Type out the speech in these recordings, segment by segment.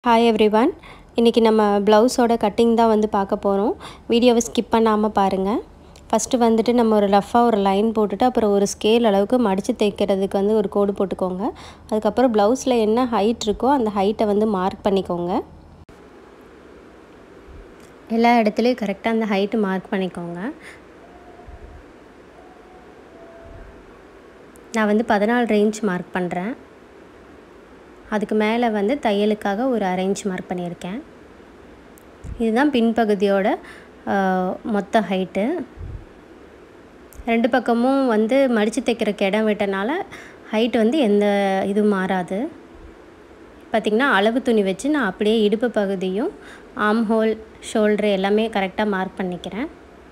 hi everyone இன்றைக்கி நம்ம ப்ளவுஸோட கட்டிங் தான் வந்து பார்க்க போகிறோம் வீடியோவை ஸ்கிப் பண்ணாமல் பாருங்கள் ஃபஸ்ட்டு வந்துட்டு நம்ம ஒரு ரஃப்பாக ஒரு லைன் போட்டுட்டு அப்புறம் ஒரு ஸ்கேல் அளவுக்கு மடித்து தைக்கிறதுக்கு வந்து ஒரு கோடு போட்டுக்கோங்க அதுக்கப்புறம் ப்ளவுஸில் என்ன ஹைட் இருக்கோ அந்த ஹைட்டை வந்து மார்க் பண்ணிக்கோங்க எல்லா இடத்துலையும் கரெக்டாக அந்த ஹைட்டு மார்க் பண்ணிக்கோங்க நான் வந்து பதினாலு ரேஞ்ச் மார்க் பண்ணுறேன் அதுக்கு மேலே வந்து தையலுக்காக ஒரு அரேஞ்ச் மார்க் பண்ணியிருக்கேன் இதுதான் பின்பகுதியோட மொத்த ஹைட்டு ரெண்டு பக்கமும் வந்து மடித்து தைக்கிறக்கு இடம் விட்டனால ஹைட் வந்து எந்த இதுவும் மாறாது பார்த்திங்கன்னா அளவு துணி வச்சு நான் அப்படியே இடுப்பு பகுதியும் ஆம் ஹோல் ஷோல்ட்ரு எல்லாமே கரெக்டாக மார்க் பண்ணிக்கிறேன்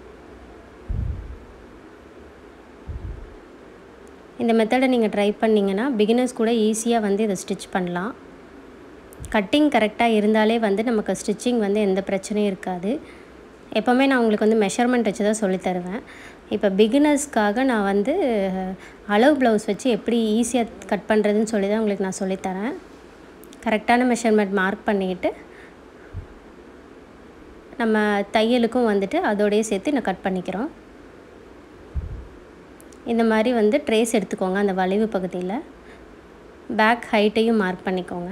இந்த மெத்தடை நீங்கள் ட்ரை பண்ணிங்கன்னா பிகினர்ஸ் கூட ஈஸியாக வந்து இதை ஸ்டிச் பண்ணலாம் கட்டிங் கரெக்டாக இருந்தாலே வந்து நமக்கு ஸ்டிச்சிங் வந்து எந்த பிரச்சனையும் இருக்காது எப்போவுமே நான் உங்களுக்கு வந்து மெஷர்மெண்ட் வச்சு தான் சொல்லித்தருவேன் இப்போ பிகினர்ஸ்க்காக நான் வந்து அளவு ப்ளவுஸ் வச்சு எப்படி ஈஸியாக கட் பண்ணுறதுன்னு சொல்லி தான் உங்களுக்கு நான் சொல்லித்தரேன் கரெக்டான மெஷர்மெண்ட் மார்க் பண்ணிக்கிட்டு நம்ம தையலுக்கும் வந்துட்டு அதோடையே சேர்த்து நான் கட் பண்ணிக்கிறோம் இந்த மாதிரி வந்து ட்ரேஸ் எடுத்துக்கோங்க அந்த வளைவு பகுதியில் பேக் ஹைட்டையும் மார்க் பண்ணிக்கோங்க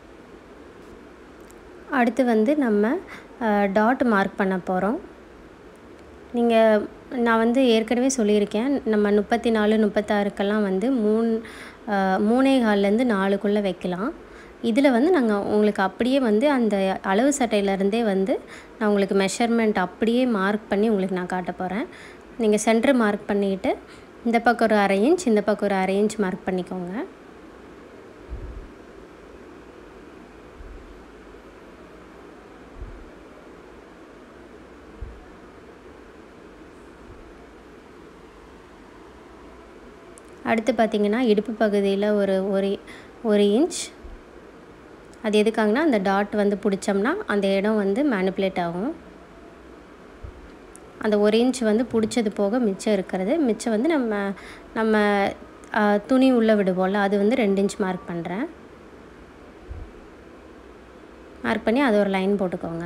அடுத்து வந்து நம்ம டாட் மார்க் பண்ண போகிறோம் நீங்கள் நான் வந்து ஏற்கனவே சொல்லியிருக்கேன் நம்ம முப்பத்தி நாலு முப்பத்தாறுக்கெல்லாம் வந்து மூணு மூணே கால்லேருந்து நாலுக்குள்ளே வைக்கலாம் இதில் வந்து நாங்கள் உங்களுக்கு அப்படியே வந்து அந்த அளவு சட்டையிலேருந்தே வந்து நான் உங்களுக்கு மெஷர்மெண்ட் அப்படியே மார்க் பண்ணி உங்களுக்கு நான் காட்ட போகிறேன் நீங்கள் சென்டர் மார்க் பண்ணிவிட்டு இந்த பக்கம் ஒரு அரை இன்ச் இந்த பக்கம் ஒரு அரை இன்ச் மார்க் பண்ணிக்கோங்க அடுத்து பார்த்திங்கன்னா இடுப்பு பகுதியில் ஒரு ஒரு ஒரு இன்ச் அது எதுக்காகனா அந்த டாட் வந்து பிடிச்சோம்னா அந்த இடம் வந்து மேனிப்புலேட் ஆகும் அந்த ஒரு இன்ச் வந்து பிடிச்சது போக மிச்சம் இருக்கிறது மிச்சம் வந்து நம்ம நம்ம துணி உள்ளே விடுவோம்ல அது வந்து ரெண்டு இன்ச் மார்க் பண்ணுறேன் மார்க் பண்ணி அது ஒரு லைன் போட்டுக்கோங்க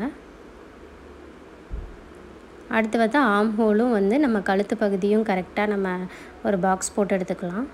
அடுத்து வந்து ஆம் ஹோலும் வந்து நம்ம கழுத்து பகுதியும் கரெக்டாக நம்ம ஒரு பாக்ஸ் போட்டு எடுத்துக்கலாம்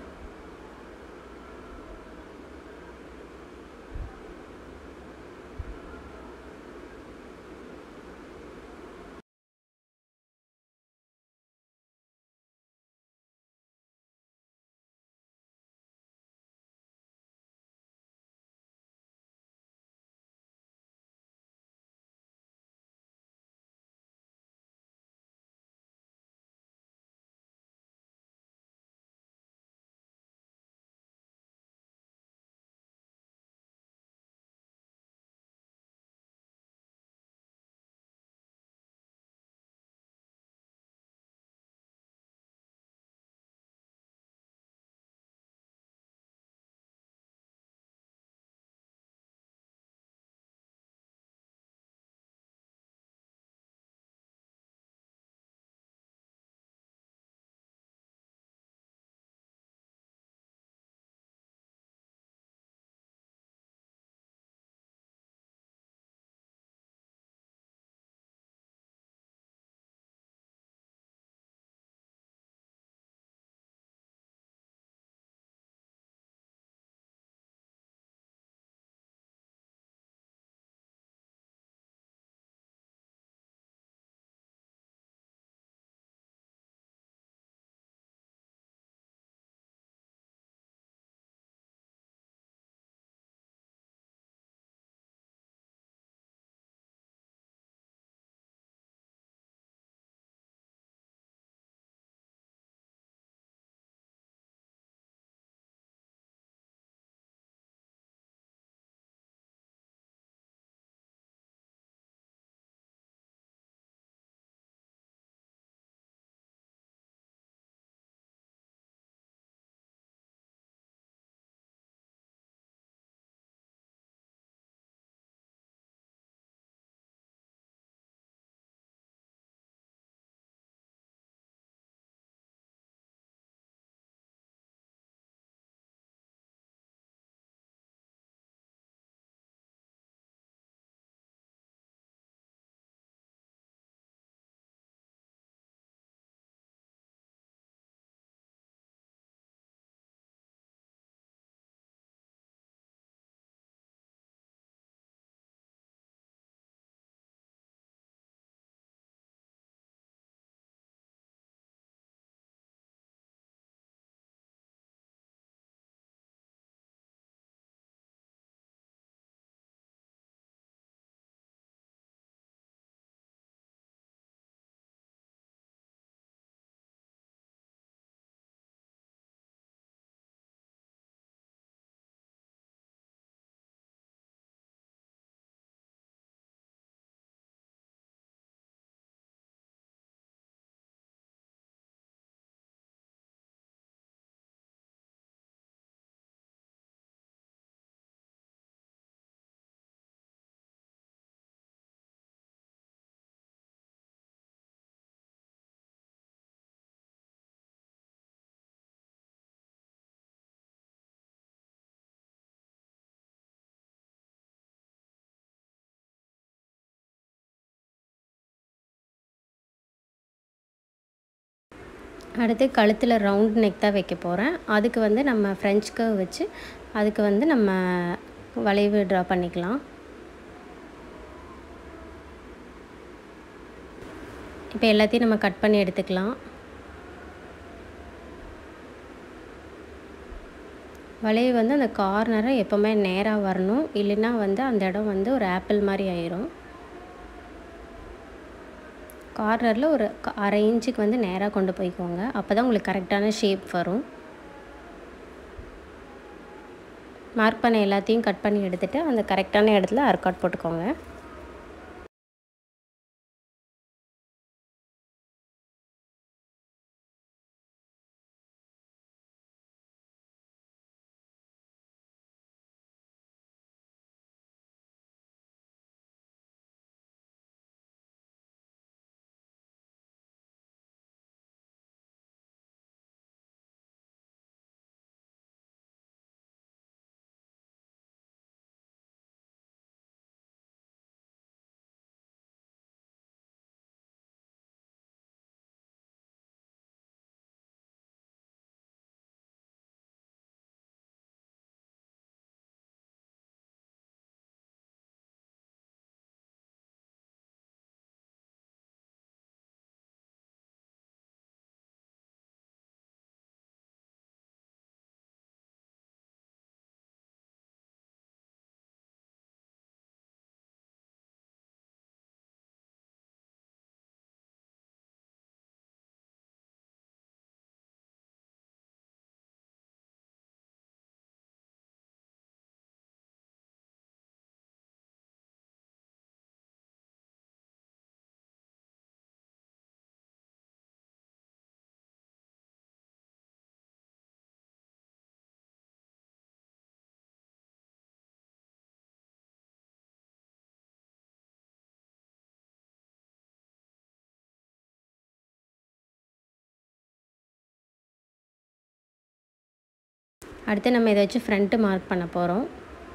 அடுத்து கழுத்தில் ரவுண்ட் நெக் தான் வைக்க போகிறேன் அதுக்கு வந்து நம்ம ஃப்ரெஞ்ச் கர்வ் வச்சு அதுக்கு வந்து நம்ம வளைவு ட்ரா பண்ணிக்கலாம் இப்போ எல்லாத்தையும் நம்ம கட் பண்ணி எடுத்துக்கலாம் வளைவு வந்து அந்த கார்னரை எப்போவுமே நேராக வரணும் இல்லைன்னா வந்து அந்த இடம் வந்து ஒரு ஆப்பிள் மாதிரி ஆயிரும் கார்னரில் ஒரு அரை இன்ச்சுக்கு வந்து நேராக கொண்டு போய்க்கோங்க அப்போ தான் உங்களுக்கு கரெக்டான ஷேப் வரும் மார்க் பண்ண எல்லாத்தையும் கட் பண்ணி எடுத்துகிட்டு அந்த கரெக்டான இடத்துல அர்க்காட் போட்டுக்கோங்க அடுத்து நம்ம இதை வச்சு ஃப்ரண்ட்டு மார்க் பண்ண போகிறோம்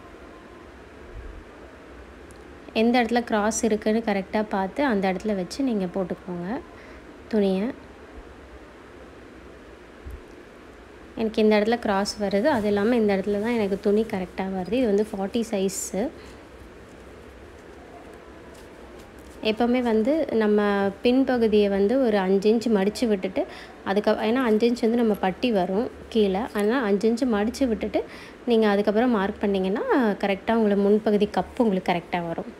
எந்த இடத்துல கிராஸ் இருக்குதுன்னு கரெக்டாக பார்த்து அந்த இடத்துல வச்சு நீங்கள் போட்டுக்கோங்க துணியை எனக்கு இந்த இடத்துல கிராஸ் வருது அது இல்லாமல் இந்த இடத்துல தான் எனக்கு துணி கரெக்டாக வருது இது வந்து ஃபார்ட்டி சைஸு எப்போவுமே வந்து நம்ம பின்பகுதியை வந்து ஒரு அஞ்சு இன்ச் மடித்து விட்டுட்டு அதுக்கு ஏன்னா அஞ்சு இன்ச் வந்து நம்ம பட்டி வரும் கீழே அதனால் அஞ்சு இன்ச்சு மடித்து விட்டுட்டு நீங்கள் அதுக்கப்புறம் மார்க் பண்ணிங்கன்னா கரெக்டாக உங்களுக்கு முன்பகுதி கப்பு உங்களுக்கு கரெக்டாக வரும்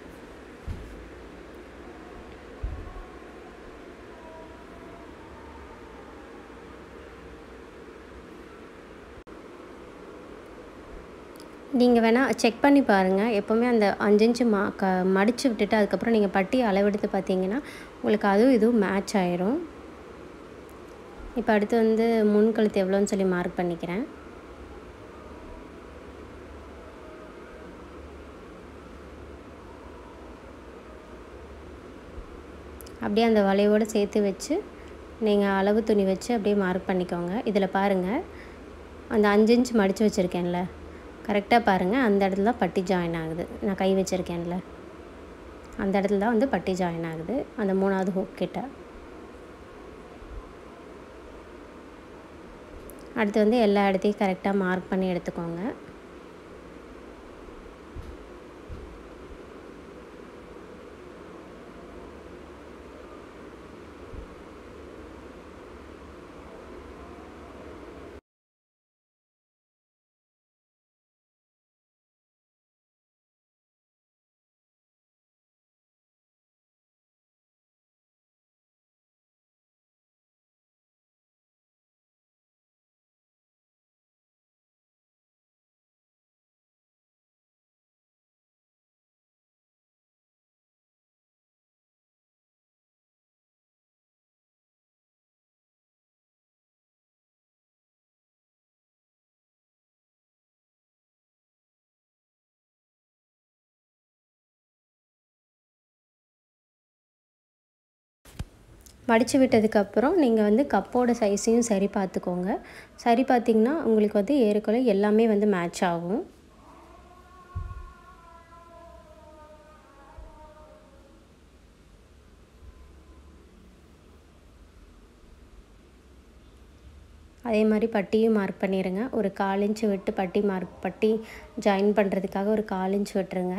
நீங்கள் வேணால் செக் பண்ணி பாருங்கள் எப்போவுமே அந்த அஞ்சு இன்ச்சு மா க மடித்து விட்டுட்டு அதுக்கப்புறம் நீங்கள் பட்டி அளவெடுத்து பார்த்தீங்கன்னா உங்களுக்கு அதுவும் இதுவும் மேட்ச் ஆயிரும் இப்போ அடுத்து வந்து முன் கழுத்து எவ்வளோன்னு சொல்லி மார்க் பண்ணிக்கிறேன் அப்படியே அந்த வளைவோடு சேர்த்து வச்சு நீங்கள் அளவு துணி வச்சு அப்படியே மார்க் பண்ணிக்கோங்க இதில் பாருங்கள் அந்த அஞ்சு இன்ச் மடித்து வச்சுருக்கேன்ல கரெக்டாக பாருங்கள் அந்த இடத்துல தான் பட்டி ஜாயின் ஆகுது நான் கை வச்சுருக்கேன்ல அந்த இடத்துல தான் வந்து பட்டி ஜாயின் ஆகுது அந்த மூணாவது ஹூக் கிட்ட அடுத்து வந்து எல்லா இடத்தையும் கரெக்டாக மார்க் பண்ணி எடுத்துக்கோங்க மடித்து விட்டதுக்கப்புறம் நீங்கள் வந்து கப்போட சைஸையும் சரி பார்த்துக்கோங்க சரி பார்த்திங்கன்னா உங்களுக்கு வந்து ஏறக்குறைய எல்லாமே வந்து மேட்ச் ஆகும் அதே மாதிரி பட்டியும் மார்க் பண்ணிடுங்க ஒரு கால் இன்ச்சு விட்டு பட்டி மார்க் பட்டி ஜாயின் பண்ணுறதுக்காக ஒரு கால் இன்ச் விட்டுருங்க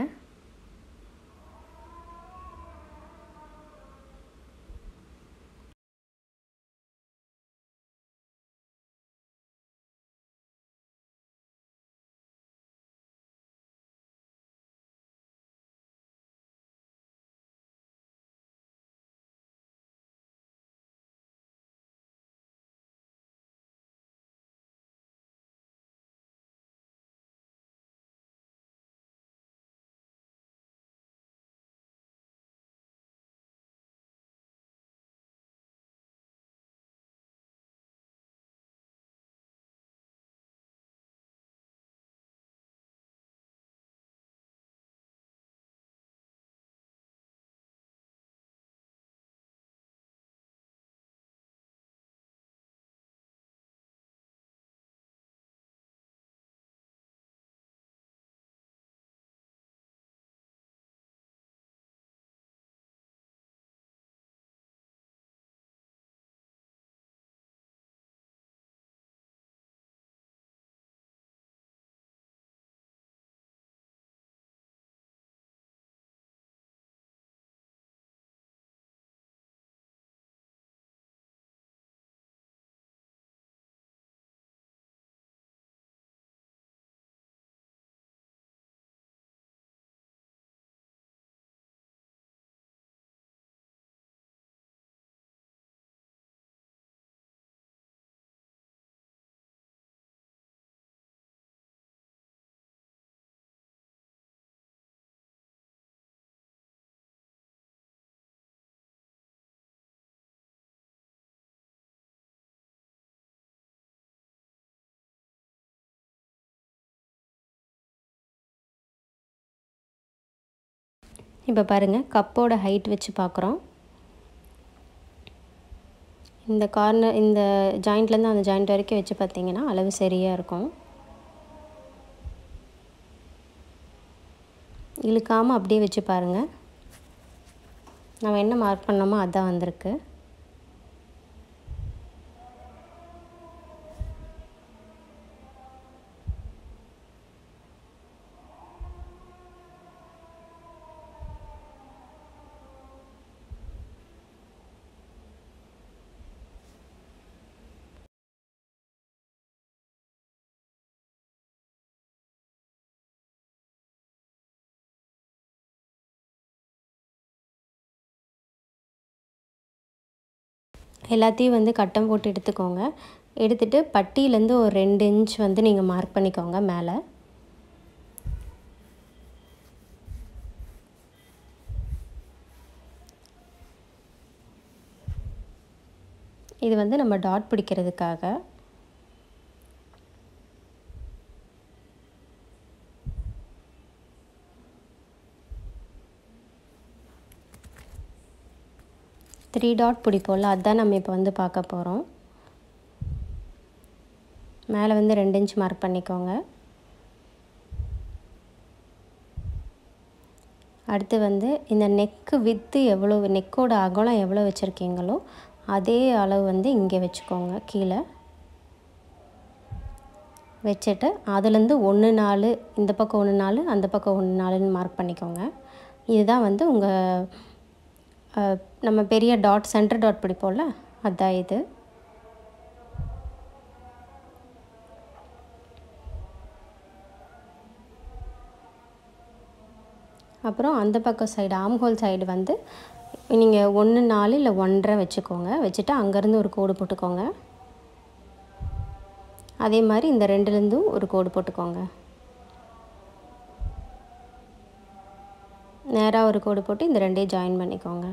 இப்போ பாருங்கள் கப்போட ஹைட் வச்சு பார்க்குறோம் இந்த கார்னர் இந்த ஜாயிண்ட்லேருந்து அந்த ஜாயிண்ட் வரைக்கும் வச்சு பார்த்தீங்கன்னா அளவு சரியாக இருக்கும் இழுக்காமல் அப்படியே வச்சு பாருங்கள் நம்ம என்ன மார்க் பண்ணோமோ அதான் வந்திருக்கு எல்லாத்தையும் வந்து கட்டம் போட்டு எடுத்துக்கோங்க எடுத்துகிட்டு பட்டியிலேருந்து ஒரு ரெண்டு இன்ச் வந்து நீங்கள் மார்க் பண்ணிக்கோங்க மேலே இது வந்து நம்ம டாட் பிடிக்கிறதுக்காக த்ரீ டாட் பிடிப்போம்ல அதுதான் நம்ம இப்போ வந்து பார்க்க போகிறோம் மேலே வந்து ரெண்டு இன்ச் மார்க் பண்ணிக்கோங்க அடுத்து வந்து இந்த நெக்கு வித்து எவ்வளோ நெக்கோட அகலம் எவ்வளோ வச்சுருக்கீங்களோ அதே அளவு வந்து இங்கே வச்சுக்கோங்க கீழே வச்சுட்டு அதுலேருந்து ஒன்று நாலு இந்த பக்கம் ஒன்று நாலு அந்த பக்கம் ஒன்று நாலுன்னு மார்க் பண்ணிக்கோங்க இதுதான் வந்து உங்கள் நம்ம பெரிய டாட் சென்டர் டாட் பிடிப்போம்ல அதுதான் இது அப்புறம் அந்த பக்கம் சைடு ஆம்ஹோல் சைடு வந்து நீங்கள் ஒன்று நாலு இல்லை ஒன்றரை வச்சுக்கோங்க வச்சுட்டு அங்கேருந்து ஒரு கோடு போட்டுக்கோங்க அதே மாதிரி இந்த ரெண்டுலேருந்தும் ஒரு கோடு போட்டுக்கோங்க நேராக ஒரு கோடு போட்டு இந்த ரெண்டையும் ஜாயின் பண்ணிக்கோங்க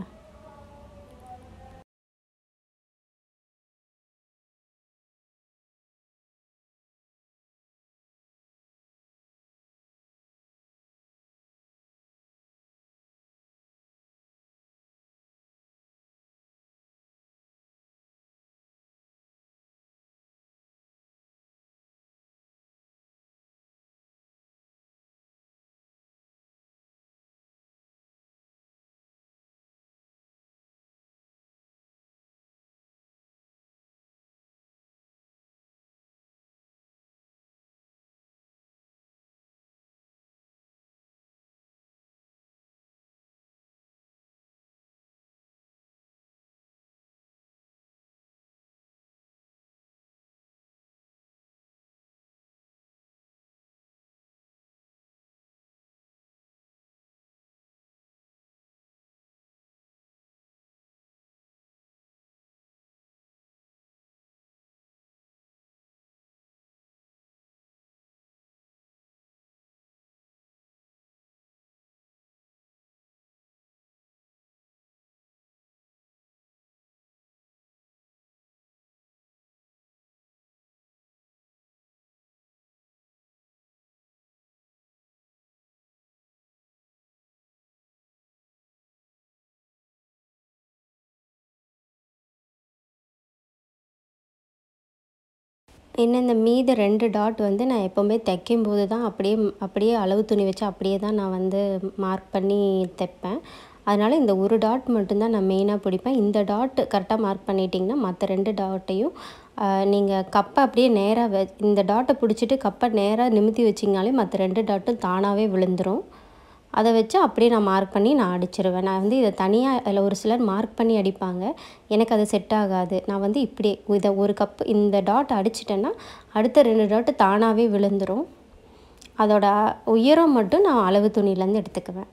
இன்னும் இந்த மீத ரெண்டு டாட் வந்து நான் எப்போவுமே தைக்கும்போது தான் அப்படியே அப்படியே அளவு துணி வச்சு அப்படியே தான் நான் வந்து மார்க் பண்ணி தைப்பேன் அதனால் இந்த ஒரு டாட் மட்டும்தான் நான் மெயினாக பிடிப்பேன் இந்த டாட் கரெக்டாக மார்க் பண்ணிட்டிங்கன்னா மற்ற ரெண்டு டாட்டையும் நீங்கள் கப்பை அப்படியே நேராக வ இந்த டாட்டை பிடிச்சிட்டு கப்பை நேராக நிமித்தி வச்சிங்கனாலே மற்ற ரெண்டு டாட்டும் தானாகவே விழுந்துடும் அதை வச்சு அப்படியே நான் மார்க் பண்ணி நான் அடிச்சிருவேன் நான் வந்து இதை தனியாக அதில் ஒரு சிலர் மார்க் பண்ணி அடிப்பாங்க எனக்கு அது செட் ஆகாது நான் வந்து இப்படியே இதை ஒரு கப்பு இந்த டாட் அடிச்சிட்டேன்னா அடுத்த ரெண்டு டாட்டு தானாகவே விழுந்துடும் அதோட உயரம் மட்டும் நான் அளவு துணியிலேருந்து எடுத்துக்குவேன்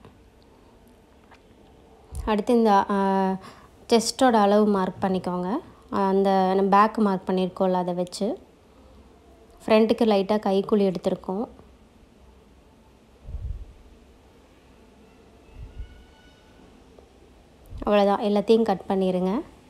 அடுத்து இந்த செஸ்ட்டோட அளவு மார்க் பண்ணிக்கோங்க அந்த நம்ம பேக் மார்க் பண்ணியிருக்கோம்ல அதை வச்சு ஃப்ரண்ட்டுக்கு லைட்டாக கைக்குழி எடுத்திருக்கோம் அவ்வளோதான் எல்லாத்தையும் கட் பண்ணிடுங்க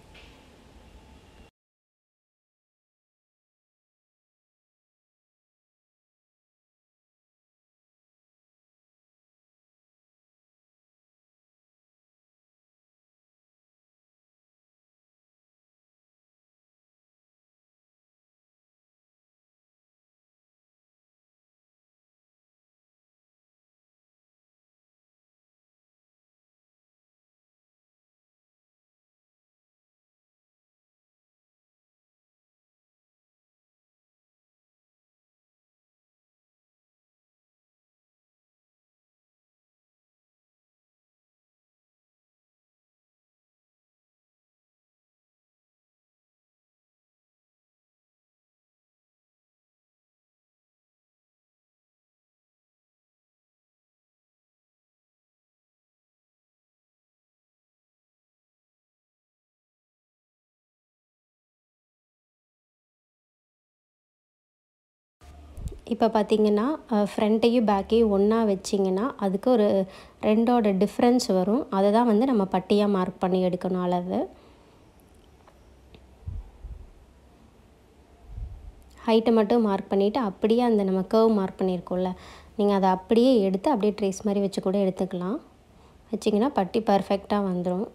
இப்போ பார்த்தீங்கன்னா ஃப்ரண்ட்டையும் பேக்கையும் ஒன்றா வச்சிங்கன்னா அதுக்கு ஒரு ரெண்டோட டிஃப்ரென்ஸ் வரும் அதை தான் வந்து நம்ம பட்டியாக மார்க் பண்ணி எடுக்கணும் அளவு ஹைட்டை மட்டும் மார்க் பண்ணிவிட்டு அப்படியே அந்த நம்ம கர்வ் மார்க் பண்ணியிருக்கோம்ல நீங்கள் அதை அப்படியே எடுத்து அப்படியே ட்ரேஸ் மாதிரி வச்சு கூட எடுத்துக்கலாம் வச்சிங்கன்னா பட்டி பர்ஃபெக்டாக வந்துடும்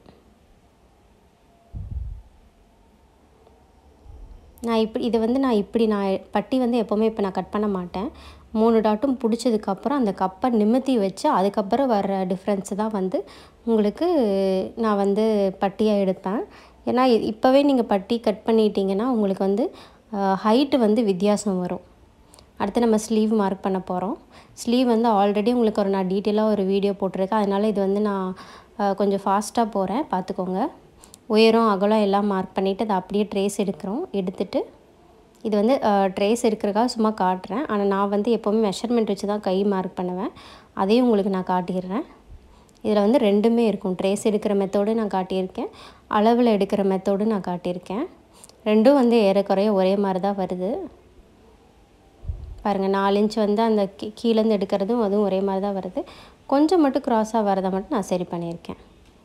நான் இப்படி இதை வந்து நான் இப்படி நான் பட்டி வந்து எப்போவுமே இப்போ நான் கட் பண்ண மாட்டேன் மூணு டாட்டும் பிடிச்சதுக்கப்புறம் அந்த கப்பை நிமித்தி வச்சு அதுக்கப்புறம் வர டிஃப்ரென்ஸு தான் வந்து உங்களுக்கு நான் வந்து பட்டியாக எடுப்பேன் ஏன்னா இப்போவே நீங்கள் பட்டி கட் பண்ணிட்டீங்கன்னா உங்களுக்கு வந்து ஹைட்டு வந்து வித்தியாசம் வரும் அடுத்து நம்ம ஸ்லீவ் மார்க் பண்ண போகிறோம் ஸ்லீவ் வந்து ஆல்ரெடி உங்களுக்கு ஒரு நான் டீட்டெயிலாக ஒரு வீடியோ போட்டிருக்கேன் அதனால் இது வந்து நான் கொஞ்சம் ஃபாஸ்ட்டாக போகிறேன் பார்த்துக்கோங்க உயரம் அகலம் எல்லாம் மார்க் பண்ணிவிட்டு அதை அப்படியே ட்ரேஸ் எடுக்கிறோம் எடுத்துட்டு இது வந்து ட்ரேஸ் இருக்கிறக்காக சும்மா காட்டுறேன் ஆனால் நான் வந்து எப்போவுமே மெஷர்மெண்ட் வச்சு தான் கை மார்க் பண்ணுவேன் அதையும் உங்களுக்கு நான் காட்டிடுறேன் இதில் வந்து ரெண்டுமே இருக்கும் ட்ரேஸ் எடுக்கிற மெத்தோடு நான் காட்டியிருக்கேன் அளவில் எடுக்கிற மெத்தோடு நான் காட்டியிருக்கேன் ரெண்டும் வந்து ஏறக்குறைய ஒரே மாதிரி தான் வருது பாருங்கள் நாலு இன்ச் வந்து அந்த கீ கீழேருந்து எடுக்கிறதும் அதுவும் ஒரே மாதிரி தான் வருது கொஞ்சம் மட்டும் க்ராஸாக வரதை மட்டும் நான் சரி பண்ணியிருக்கேன்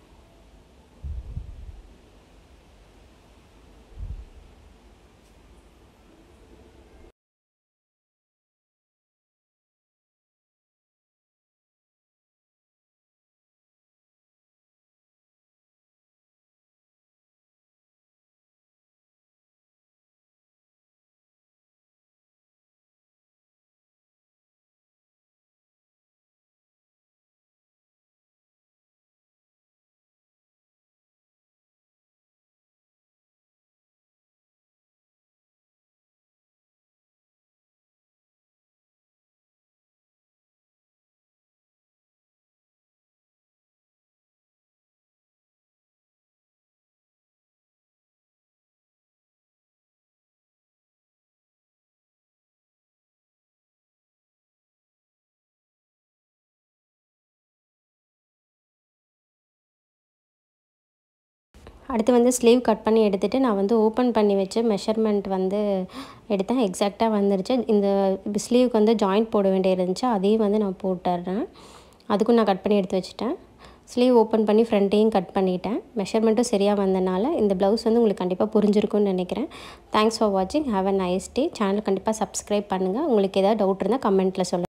அடுத்து வந்து ஸ்லீவ் கட் பண்ணி எடுத்துகிட்டு நான் வந்து ஓப்பன் பண்ணி வச்சு மெஷர்மெண்ட் வந்து எடுத்தேன் எக்ஸாக்டாக வந்துருச்சு இந்த ஸ்லீவுக்கு வந்து ஜாயிண்ட் போட வேண்டியது இருந்துச்சு அதையும் வந்து நான் போட்டுடுறேன் அதுக்கும் நான் கட் பண்ணி எடுத்து வச்சுட்டேன் ஸ்லீவ் ஓப்பன் பண்ணி ஃப்ரண்ட்டையும் கட் பண்ணிட்டேன் மெஷர்மெண்ட்டும் சரியாக வந்தனால இந்த ப்ளவுஸ் வந்து உங்களுக்கு கண்டிப்பாக புரிஞ்சிருக்கும்னு நினைக்கிறேன் தேங்க்ஸ் ஃபார் வாட்சிங் have a nice day channel கண்டிப்பாக சப்ஸ்கிரைப் பண்ணுங்கள் உங்களுக்கு ஏதாவது டவுட் இருந்தால் கமெண்ட்டில் சொல்லுங்கள்